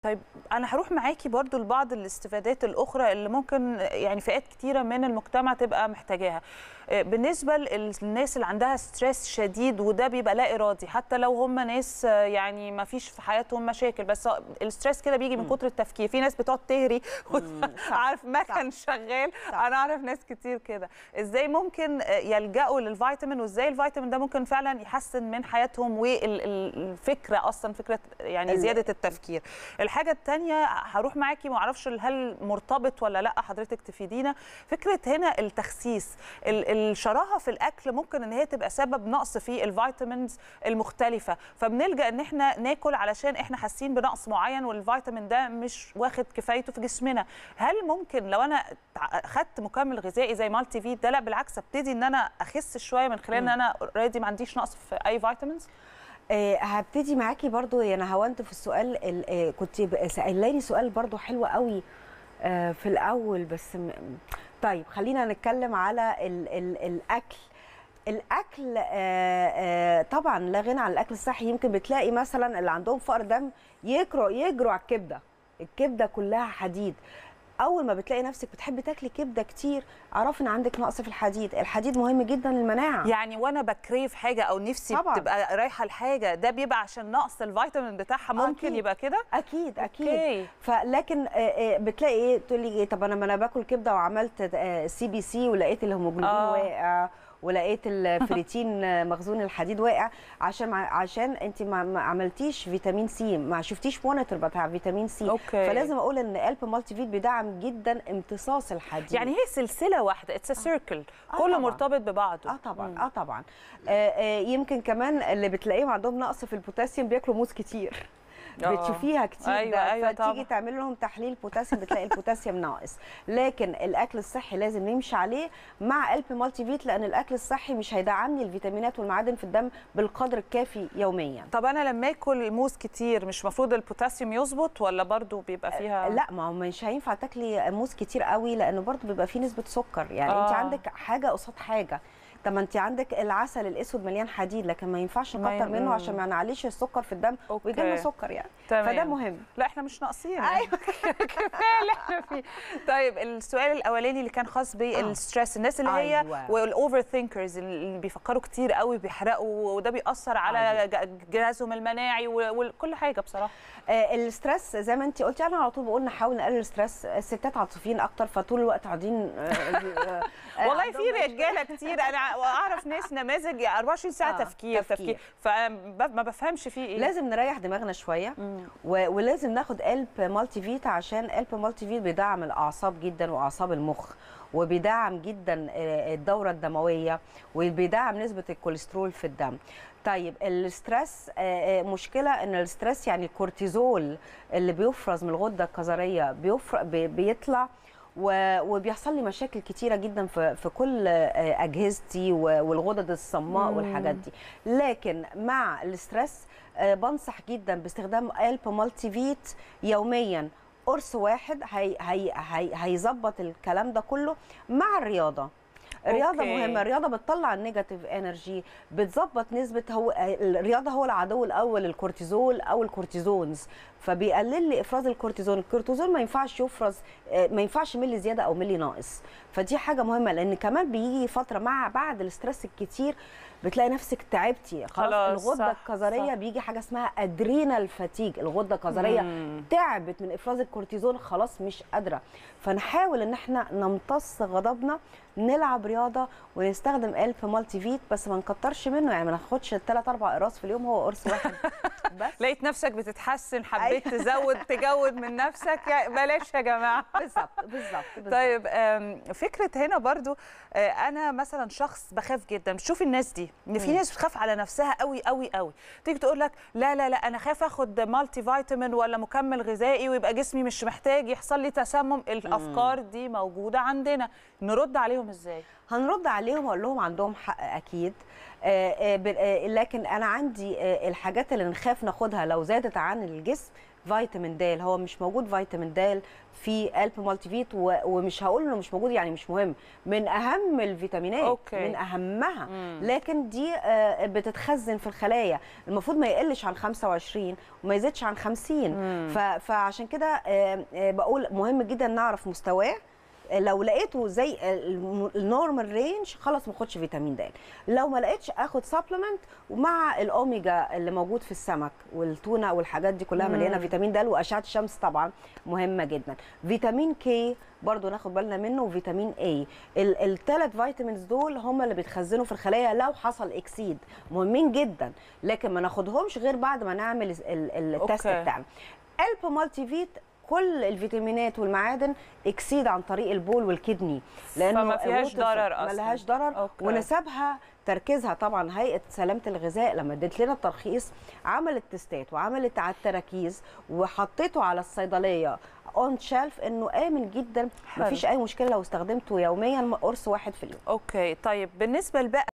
طيب انا هروح معاكي برضو لبعض الاستفادات الاخرى اللي ممكن يعني فئات كتيره من المجتمع تبقى محتاجاها آه، بالنسبه للناس اللي عندها ستريس شديد وده بيبقى لا ارادي حتى لو هم ناس آه، يعني ما فيش في حياتهم مشاكل بس الستريس كده بيجي من كتر التفكير في ناس بتقعد تهري عارف مكن شغال صح. انا اعرف ناس كتير كده ازاي ممكن آه، يلجأوا للفيتامين وازاي الفيتامين ده ممكن فعلا يحسن من حياتهم والفكره اصلا فكره يعني ال- زياده التفكير الحاجه الثانيه هروح معاكي ما اعرفش هل مرتبط ولا لا حضرتك تفيدينا فكره هنا التخسيس ال- الشراهه في الاكل ممكن ان هي تبقى سبب نقص في الفيتامينز المختلفه فبنلجا ان احنا ناكل علشان احنا حاسين بنقص معين والفيتامين ده مش واخد كفايته في جسمنا هل ممكن لو انا تع- خدت مكمل غذائي زي مالتي فيت ده لا بالعكس ابتدي ان انا اخس شويه من خلال ان انا اوريدي ما عنديش نقص في اي فيتامينز آه، هبتدي معاكي برضو انا هونت في السؤال ال- آه، كنت ب- سألاني سؤال برضو حلو قوي آه، في الاول بس م... طيب خلينا نتكلم على ال ال الاكل الاكل آه، آه، طبعا لا غنى عن الاكل الصحي يمكن بتلاقي مثلا اللي عندهم فقر دم يجروا يجروا على الكبده الكبده كلها حديد اول ما بتلاقي نفسك بتحبي تاكلي كبده كتير اعرفي ان عندك نقص في الحديد الحديد مهم جدا للمناعه يعني وانا بكريف حاجه او نفسي طبعاً. تبقى رايحه لحاجه ده بيبقى عشان نقص الفيتامين بتاعها ممكن أكيد. يبقى كده اكيد اكيد أوكي. فلكن آه، آه، بتلاقي ايه تقول لي إيه طب انا ما انا باكل كبده وعملت سي بي سي ولقيت الهيموجلوبين آه. واقع ولقيت الفريتين آه، مخزون الحديد واقع عشان مع- عشان انت ما, ما عملتيش فيتامين سي ما شفتيش مونيتور بتاع فيتامين سي أوكي. فلازم اقول ان قلب مالتي فيت بيدعم جدا امتصاص الحديد يعني هي سلسله واحده اتس سيركل آه كله طبعاً. مرتبط ببعضه اه طبعا اه طبعا آه آه يمكن كمان اللي بتلاقيهم عندهم نقص في البوتاسيوم بياكلوا موز كتير آه. بتشوفيها كتير أيوة، ده أيوة فتيجي طبعاً. تعمل لهم تحليل بوتاسيوم بتلاقي البوتاسيوم ناقص لكن الاكل الصحي لازم نمشي عليه مع قلب مالتي فيت لان الاكل الصحي مش هيدعمني الفيتامينات والمعادن في الدم بالقدر الكافي يوميا طب انا لما اكل موز كتير مش المفروض البوتاسيوم يظبط ولا برضو بيبقى فيها لا ما هو مش هينفع تاكلي موز كتير قوي لانه برضه بيبقى فيه نسبه سكر يعني آه. انت آه. عندك حاجه قصاد حاجه طب ما انت عندك العسل الاسود مليان حديد لكن ما ينفعش ما ي- نكتر منه مم. عشان ما نعليش السكر في الدم أوكي. ويجي لنا سكر يعني تمام. فده مهم لا احنا مش ناقصين أيوة. كفايه اللي احنا فيه طيب السؤال الاولاني اللي كان خاص بالستريس الناس اللي هي أيوة. والاوفر ثينكرز اللي بيفكروا كتير قوي بيحرقوا وده بيأثر على أيوة. ج- جهازهم المناعي و- وكل حاجه بصراحه آه الستريس زي ما انت قلتي انا على طول بقول نحاول نقلل الستريس الستات عاطفيين اكتر فطول الوقت قاعدين آه، آه، آه، والله عندهم في مشكلة. رجاله كتير انا اعرف ناس نماذج 24 ساعه آه، تفكير تفكير. تفكير فما بفهمش فيه ايه لازم نريح دماغنا شويه مم. و- ولازم ناخد قلب مالتي فيت عشان قلب مالتي فيت بيدعم الاعصاب جدا واعصاب المخ وبيدعم جدا آه، الدوره الدمويه وبيدعم نسبه الكوليسترول في الدم طيب الستريس آه، آه، مشكله ان الستريس يعني الكورتيزول اللي بيفرز من الغده الكظريه بيفر... بي- بيطلع و- وبيحصل لي مشاكل كتيره جدا في في كل آه، اجهزتي و- والغدد الصماء مم. والحاجات دي لكن مع الستريس آه، بنصح جدا باستخدام قلب مالتي فيت يوميا قرص واحد هي هي هي هيظبط الكلام ده كله مع الرياضه الرياضه أوكي. مهمه الرياضه بتطلع النيجاتيف انرجي بتظبط نسبه هو الرياضه هو العدو الاول للكورتيزول او الكورتيزونز فبيقلل لي افراز الكورتيزون الكورتيزون ما ينفعش يفرز آه، ما ينفعش ملي زياده او ملي ناقص فدي حاجه مهمه لان كمان بيجي فتره مع بعد الاسترس الكتير بتلاقي نفسك تعبتي خلاص, خلاص، الغده صح، الكظريه صح. بيجي حاجه اسمها ادرينال فاتيج الغده الكظريه مم. تعبت من افراز الكورتيزون خلاص مش قادره فنحاول ان احنا نمتص غضبنا نلعب رياضه ونستخدم الف مالتي فيت بس ما نكترش منه يعني ما ناخدش الثلاث اربع اقراص في اليوم هو قرص واحد بس لقيت نفسك بتتحسن حبيت تزود تجود من نفسك يا بلاش يا جماعه بالظبط بالظبط بالظبط. طيب آم، فكره هنا برضو آه، انا مثلا شخص بخاف جدا بتشوفي الناس دي ان في مم. ناس بتخاف على نفسها قوي قوي قوي تيجي تقول لك لا لا لا انا خايف اخد مالتي فيتامين ولا مكمل غذائي ويبقى جسمي مش محتاج يحصل لي تسمم الافكار دي موجوده عندنا نرد عليهم ازاي هنرد عليهم واقول لهم عندهم حق اكيد آه، آه، بال- آه، لكن انا عندي آه، الحاجات اللي نخاف ناخدها لو زادت عن الجسم فيتامين د هو مش موجود فيتامين د في الب مالتي فيت و- ومش هقول انه مش موجود يعني مش مهم من اهم الفيتامينات أوكي. من اهمها لكن دي آه، بتتخزن في الخلايا المفروض ما يقلش عن 25 وما يزيدش عن 50 ف- فعشان كده آه، آه، بقول مهم جدا نعرف مستواه لو لقيته زي الم- النورمال رينج خلاص ما اخدش فيتامين د لو ما لقيتش اخد سبلمنت ومع الاوميجا اللي موجود في السمك والتونه والحاجات دي كلها مليانه فيتامين د واشعه الشمس طبعا مهمه جدا فيتامين كي برضو ناخد بالنا منه وفيتامين اي الثلاث فيتامينز دول هم اللي بيتخزنوا في الخلايا لو حصل اكسيد مهمين جدا لكن ما ناخدهمش غير بعد ما نعمل ال- ال- التست أوكي. بتاعنا الب مالتي فيت كل الفيتامينات والمعادن اكسيد عن طريق البول والكدني فما فيهاش water- ضرر ما أصلاً. لهاش ضرر أوكي. ونسبها تركيزها طبعا هيئه سلامه الغذاء لما ادت لنا الترخيص عملت تستات وعملت على التراكيز وحطيته على الصيدليه اون شيلف انه امن جدا حلو. مفيش اي مشكله لو استخدمته يوميا قرص واحد في اليوم اوكي طيب بالنسبه لبقى